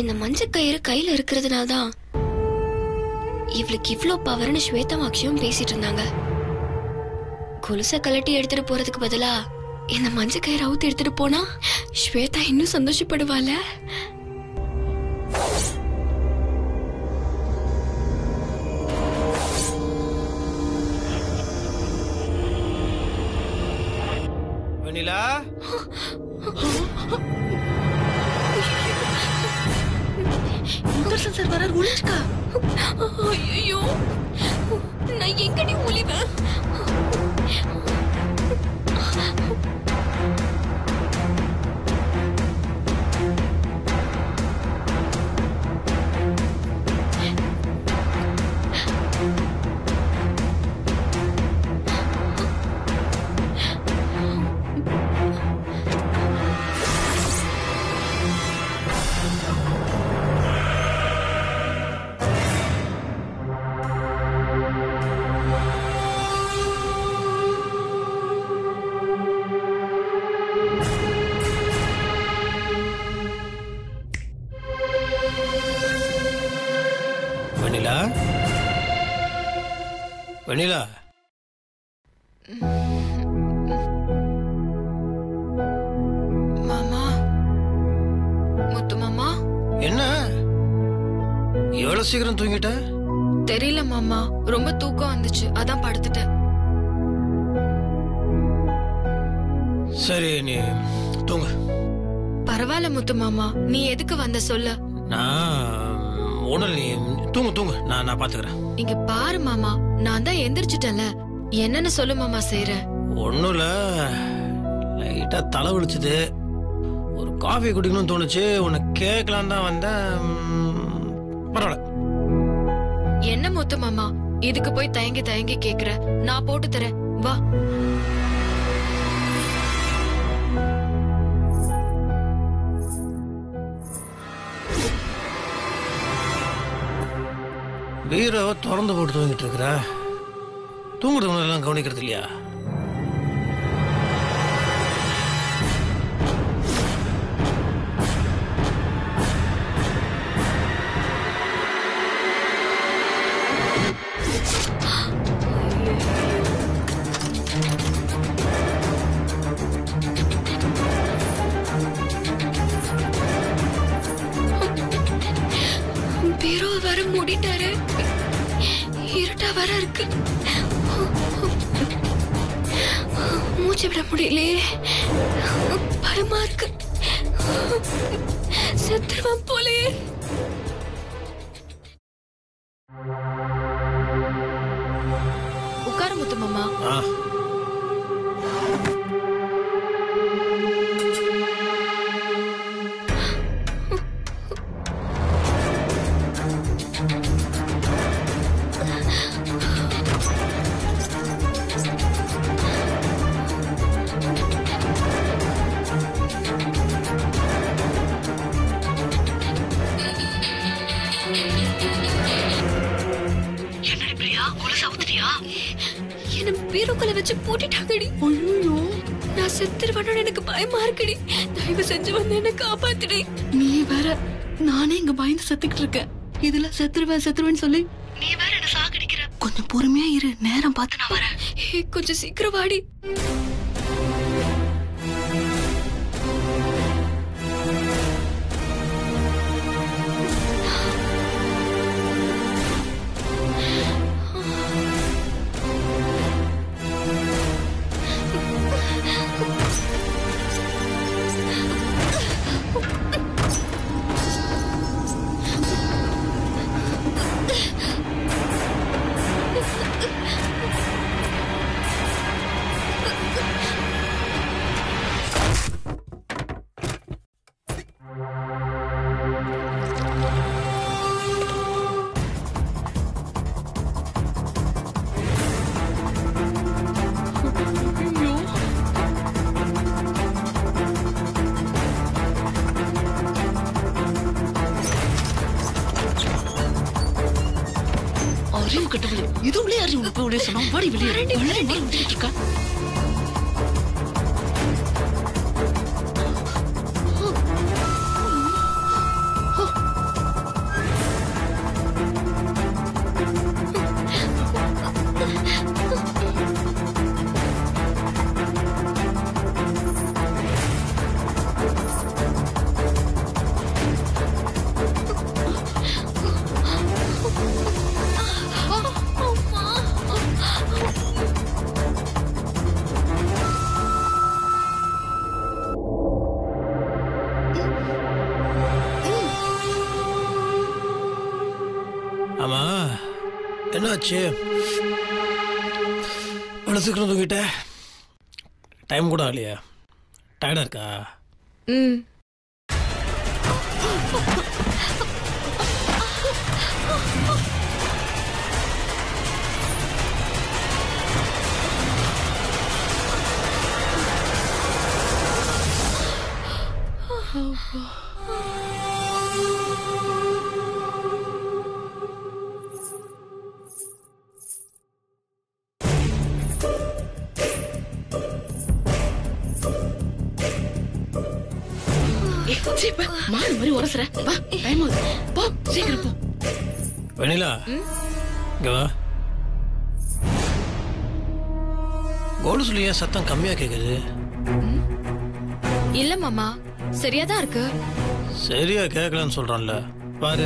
இந்த மஞ்சள் கயிறு கையில இருக்கிறதுனால தான் இவளுக்கு இவ்ளோ பவர்னு ஸ்வேதாமாட்சியும் பேசிட்டு இருந்தாங்க கொலுசை கலட்டி எடுத்துட்டு போறதுக்கு பதிலா இந்த மஞ்சள் கயிறு அவுத்து எடுத்துட்டு போனா ஸ்வேதா இன்னும் சந்தோஷப்படுவாள வெண்ணிலா முத்தரசன் சார் வரார் ஒளிஞ்சுக்கா ஐயோ நான் எங்கடி ஒளிவேன் வெண்ணிலா வெண்ணிலா மாமா முத்து மாமா என்ன எவ்வளவு சீக்கிரம் தூங்கிட்ட தெரியல மாமா ரொம்ப தூக்கம் வந்துச்சு அதான் படுத்துட்டேன் சரி நீ தூங்கு பரவாயில்ல முத்து மாமா நீ எதுக்கு வந்த சொல்லு நான் ஒன்றும் நீ தூங்கு தூங்கு நான் நான் பார்த்துக்கிறேன் இங்க பாரு மாமா நான் தான் எந்திரிச்சிட்டேன்ல என்னன்னு சொல்லு மாமா செய்யறேன் ஒன்றும் இல்லை லைட்டாக தலை வலிச்சுது ஒரு காஃபி குடிக்கணும்னு தோணுச்சு உன்னை கேட்கலாம் தான் வந்தேன் ம், பரவாயில்ல என்ன முத்து மாமா இதுக்கு போய் தயங்கி தயங்கி கேக்குற நான் போட்டு தரேன் வா பீரோவை திறந்து போட்டு தூங்கிட்டு இருக்கிற தூங்குறவங்க எல்லாம் கவனிக்கிறது இல்லையா பீரோ வர மூடிட்டாரு இருட்டா வர இருக்கு மூச்சு விட முடியலையே பயமா இருக்கு செத்துருவான் போலயே உட்காரு முத்து மாமா ஆ என்ன பீரோக்குள்ள வச்சு பூட்டிட்டாங்கடி ஐயோ நான் செத்துருவானு எனக்கு பயமா இருக்குடி தயவு செஞ்சு வந்து என்ன காப்பாத்துடி நீ வேற நானே இங்க பயந்து செத்துக்கிட்டு இருக்கேன் இதுல செத்துருவேன் செத்துருவேன்னு சொல்லி நீ வேற என்ன சாகடிக்கிற கொஞ்சம் பொறுமையா இரு நேரம் பார்த்து நான் வரேன் ஏய், கொஞ்சம் சீக்கிரம் வாடி அறிவு கட்டவில்லை இது உள்ளே அறிவு உனக்கு உள்ளே சொன்னா வாடி வெளியே வரேன்டி, வள்ளி வரேன்டி. மாதிரி வந்துட்டு இருக்கா என்னாச்சு இவ்வளோ சீக்கிரம் தூங்கிட்ட டைம் கூட ஆகலையா டயர்டாக இருக்கா ம் ஏய், சீ, பா. மாடு மாதிரி உரசுற வா டைம் ஆகுது போ சீக்கிரம் போ வெண்ணிலா இங்க வா கோல்டு சொல்லி ஏன் சத்தம் கம்மியாக கேட்குது இல்ல மாமா சரியா தான் இருக்கு சரியா கேட்கலன்னு சொல்கிறான்ல பாரு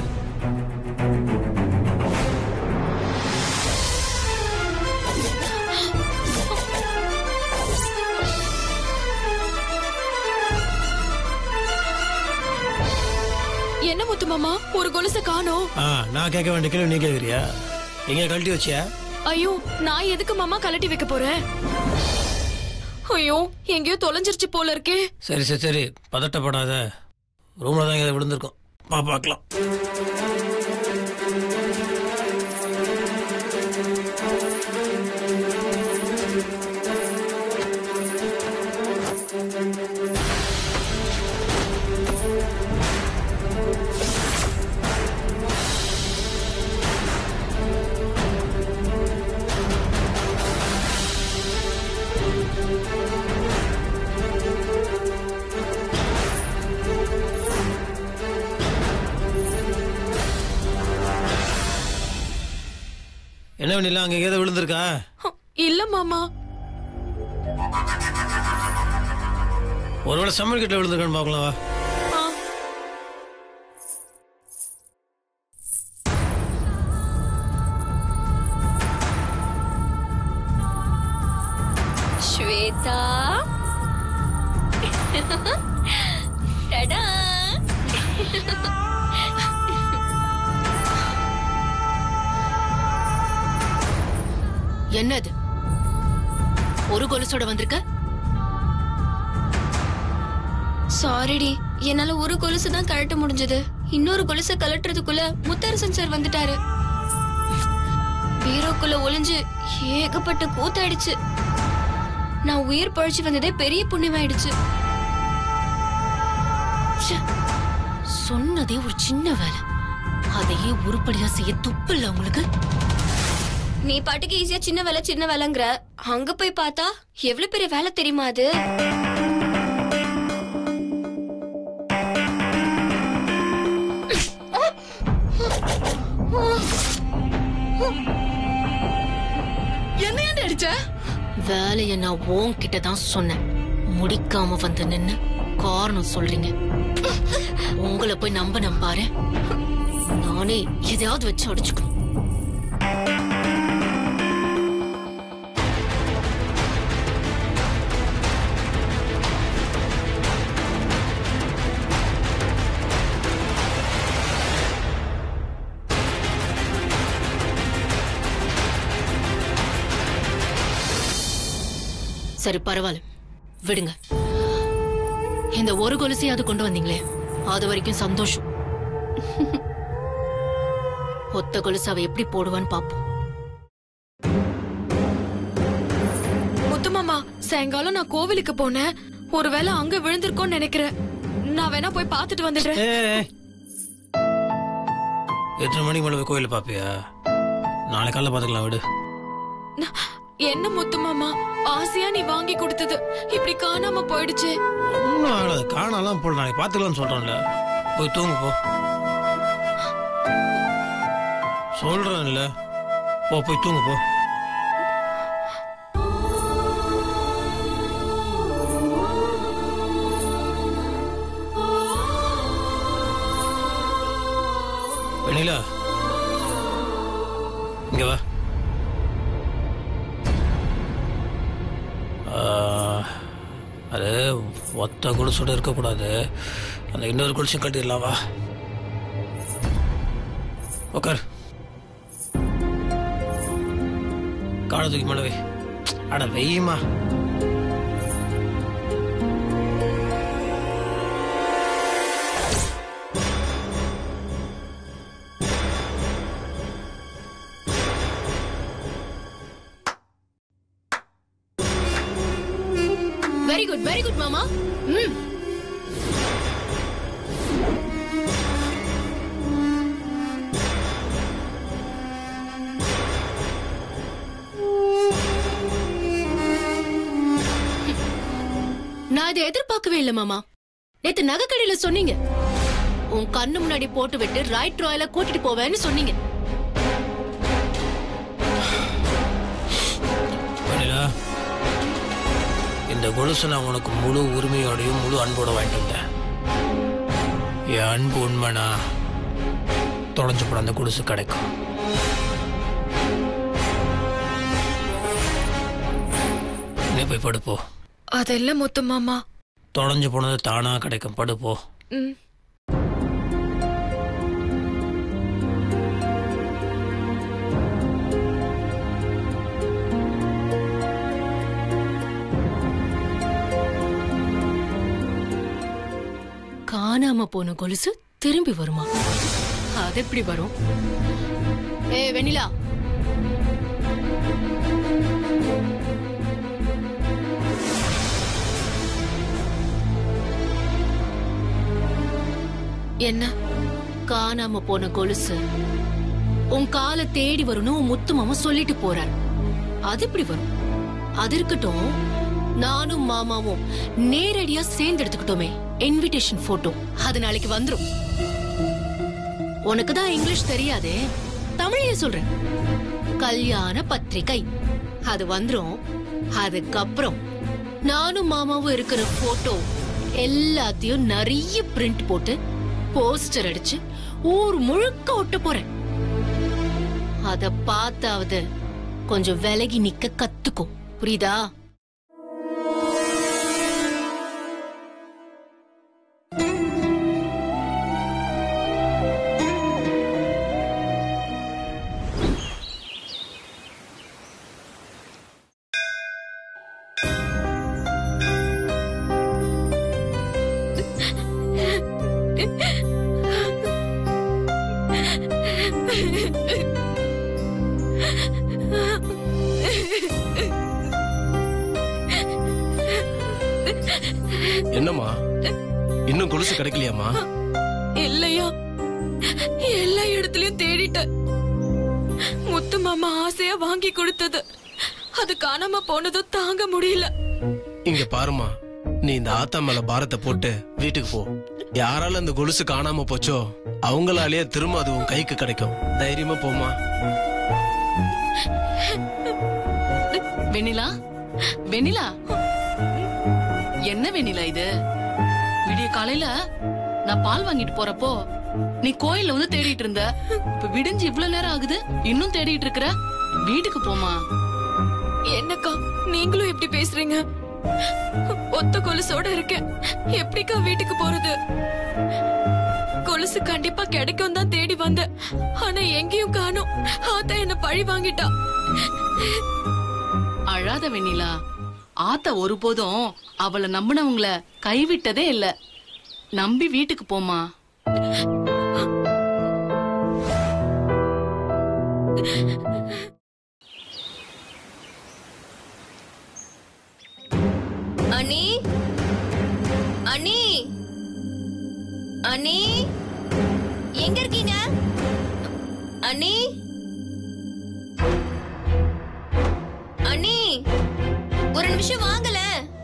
என்ன முத்து மாமா ஒரு கொலுசை காணோம் ஆ நான் கேட்க வேண்டிய கேள்வி நீ கேட்குறியா எங்கே கழட்டி வச்சியா ஐயோ நான் எதுக்கு மாமா கலட்டி வைக்க போறேன் ஐயோ எங்கேயோ தொலைஞ்சிருச்சு போல இருக்கே சரி சரி சரி பதட்டப்படாத ரூமில் தான் இங்கே விழுந்திருக்கோம் பா பார்க்கலாம் என்ன வேணில அங்கே எங்கேயாவது விழுந்திருக்கா இல்ல மாமா ஒருவேளை சமையல் கிட்ட விழுந்திருக்கான்னு பார்க்கலாம் வா ஆ, ஸ்வேதா டடா என்னது ஒரு கொலுசோட வந்திருக்க சாரிடி என்னால ஒரு கொலுசு தான் கழட்ட முடிஞ்சது இன்னொரு கொலுசை கழட்டுறதுக்குள்ள முத்தரசன் சார் வந்துட்டாரு பீரோக்குள்ள ஒளிஞ்சு ஏகப்பட்ட கூத்தாயிடுச்சு நான் உயிர் பழிச்சு வந்ததே பெரிய புண்ணியமாயிடுச்சு ச்சே, சொன்னதே ஒரு சின்ன வேலை அதையே உருப்படியா செய்ய துப்பு இல்ல உங்களுக்கு நீ பாட்டுக்கு ஈஸியா சின்ன வேலை சின்ன வேலைங்கிற அங்க போய் பார்த்தா எவ்வளவு பெரிய வேலை தெரியுமா அது என்ன ஏன் அடிச்ச வேலைய நான் உன்கிட்ட தான் சொன்னேன் முடிக்காம வந்து நின்னு காரணம் சொல்றீங்க உங்களை போய் நம்ப நம்பாரு நானே எதையாவது வச்சு அடிச்சுக்கணும் சரி பரவாயில்ல விடுங்க இந்த ஒரு கொலுசையாவது கொண்டு வந்தீங்களே அது வரைக்கும் சந்தோஷம் ஒத்த கொலுசு அவ எப்படி போடுவான்னு பாப்போம் முத்துமாமா சாயங்காலம் நான் கோவிலுக்கு போனேன் ஒருவேளை அங்க விழுந்திருக்கோன்னு நினைக்கிறேன் நான் வேணா போய் பார்த்துட்டு வந்துடுறேன் ஏய் எத்தனை மணிக்கு மேலே போய் கோயிலில் பார்ப்பியா நாளை காலைல பார்த்துக்கலாம் விடு என்ன முத்துமாமா ஆசையா நீ வாங்கி கொடுத்தது இப்படி காணாம போயிடுச்சு ஒன்றும் ஆகலை காணாலாம் போடலாம் நாளைக்கு பார்த்துக்கலாம்னு சொல்கிறேன்ல போய் தூங்கு போ சொல்கிறேன்ல போ போய் தூங்கு போ வெண்ணிலா இங்க வா ஆ, அது ஒத்த குடிசோட இருக்கக்கூடாது அந்த இன்னொரு குடிசையும் கட்டிடலாம் வா உட்கார் காலை தூக்கி மேலே வை அட வெய்யுமா வெரி குட் வெரி குட் மாமா ம் நான் இதை எதிர்பார்க்கவே இல்லை மாமா நேத்து நகைக்கடையில சொன்னீங்க உன் கண்ணு முன்னாடி போட்டு விட்டு ரைட் ராயல கூட்டிட்டு போவேன்னு சொன்னீங்க வெண்ணிலா இந்த கொலுசை நான் உனக்கு முழு உரிமையோடையும் முழு அன்போட வாங்கிட்டு வந்தேன் என் அன்பு உண்மைனா தொலைஞ்சு போட அந்த கொலுசு கிடைக்கும் நீ போய் படுப்போ அதெல்லாம் முத்து மாமா தொலைஞ்சு போனது தானா கிடைக்கும் படுப்போ ம் காணாம போன கொலுசு திரும்பி வருமா அது எப்படி வரும் ஏ வெண்ணிலா என்ன காணாம போன கொலுசு உன் காலை தேடி வரும்னு உன் முத்து மாமா சொல்லிட்டு போறார் அது எப்படி வரும் அது இருக்கட்டும் நானும் மாமாவும் நேரடியா சேர்ந்து எடுத்துக்கிட்டோமே இன்விடேஷன் போட்டோ அது நாளைக்கு வந்துரும் உனக்கு தான் இங்கிலீஷ் தெரியாதே தமிழையே சொல்றேன் கல்யாண பத்திரிகை அது வந்துரும் அதுக்கப்புறம் நானும் மாமாவும் இருக்கிற போட்டோ எல்லாத்தையும் நிறைய பிரிண்ட் போட்டு போஸ்டர் அடிச்சு ஊர் முழுக்க ஒட்ட போறேன் அத பார்த்தாவது கொஞ்சம் விலகி நிக்க கத்துக்கும் புரியுதா என்னம்மா இன்னும் கொலுசு கிடைக்கலையாம்மா இல்லையா எல்லா இடத்துலயும் தேடிட்டேன் முத்து மாமா ஆசையா வாங்கி கொடுத்தது அது காணாம போனதும் தாங்க முடியல இங்க பாருமா நீ இந்த ஆத்தா மேல பாரத்தை போட்டு வீட்டுக்கு போ யாரால இந்த கொலுசு காணாம போச்சோ அவங்களாலேயே திரும்ப அது உன் கைக்கு கிடைக்கும் தைரியமா போமா வெண்ணிலா வெண்ணிலா என்ன வெண்ணிலா இது விடிய காலையில நான் பால் வாங்கிட்டு போறப்போ நீ கோயில்ல வந்து தேடிட்டு இருந்த இப்ப விடிஞ்சு இவ்ளோ நேரம் ஆகுது இன்னும் தேடிட்டு இருக்கிற வீட்டுக்கு போமா என்னக்கா நீங்களும் எப்படி பேசுறீங்க ஒத்த கொலுசோட இருக்கேன் எப்படிக்கா வீட்டுக்கு போறது கொலுசு கண்டிப்பா கிடைக்கும் தான் தேடி வந்தேன் ஆனா எங்கேயும் காணோம் ஆத்தா என்ன பழி வாங்கிட்டா அழாத வெண்ணிலா ஆத்தா ஒருபோதும் அவளை நம்பினவங்கள கைவிட்டதே இல்ல நம்பி வீட்டுக்கு போமா அனி அனி அனி எங்க இருக்கீங்க அனி அனி ஒரு நிமிஷம் வாங்கல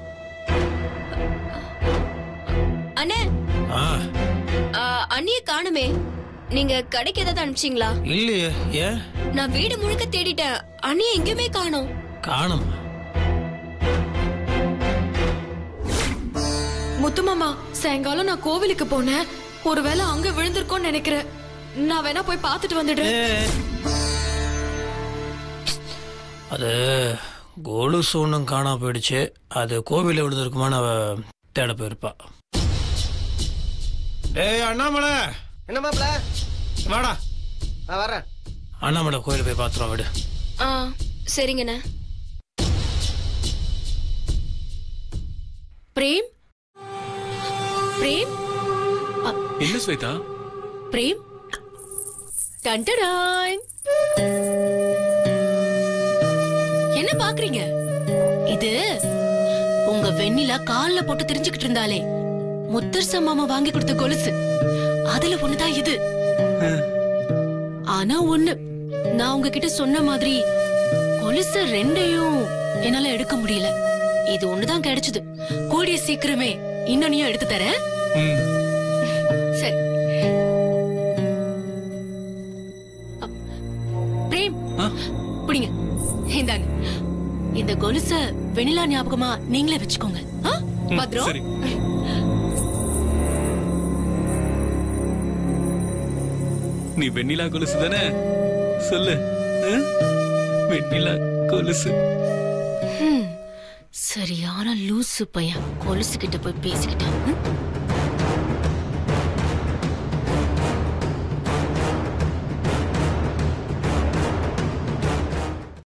அண்ணே ஆ ஆ, அண்ணிய காணுமே நீங்க கடைக்கு ஏதாவது அனுப்பிச்சீங்களா இல்லையே ஏன் நான் வீடு முழுக்க தேடிட்டேன் அண்ணிய எங்கேயுமே காணோம் காணும் முத்துமாமா சாயங்காலம் நான் கோவிலுக்கு போனேன் ஒருவேளை அங்க விழுந்திருக்கோன்னு நினைக்கிறேன் நான் வேணா போய் பார்த்துட்டு வந்துடுறேன் அது கொலுசு ஒன்றும் காணாம போயிடுச்சு அது கோவிலில் விழுந்திருக்குமான்னு அவ தேட போயிருப்பா ஏய் அண்ணாமலை என்ன மாப்பிள வாடா நான் வரேன் அண்ணாமலை கோயில் போய் பார்த்துருவோம் விடு ஆ சரிங்கண்ணே பிரேம் பிரேம் என்ன ஸ்வேதா பிரேம் டண்டடான் என்ன பாக்குறீங்க இது உங்க வெண்ணிலா கால்ல போட்டு தெரிஞ்சுக்கிட்டு இருந்தாலே முத்தர்ச மாமா வாங்கி கொடுத்த கொலுசு அதுல ஒண்ணுதான் இது ஆனா ஒண்ணு நான் உங்ககிட்ட சொன்ன மாதிரி கொலுசு ரெண்டையும் என்னால எடுக்க முடியல இது ஒண்ணுதான் கிடைச்சது கூடிய சீக்கிரமே இன்னொன்னையும் எடுத்து தரேன் ம் சரி அப், பிரேம் ஆ? பிடிங்க இந்தாங்க இந்த கொலுச வெண்ணிலா ஞாபகமா நீங்களே வச்சுக்கோங்க ஆ? ம், பத்ரம் சரி நீ வெண்ணிலா கொலுசு தானே சொல்லு ஆ? வெண்ணிலா கொலுசு ஹம், சரியான லூசு பையன் கொலுசு கிட்ட போய் பேசிக்கிட்டேன் ம்?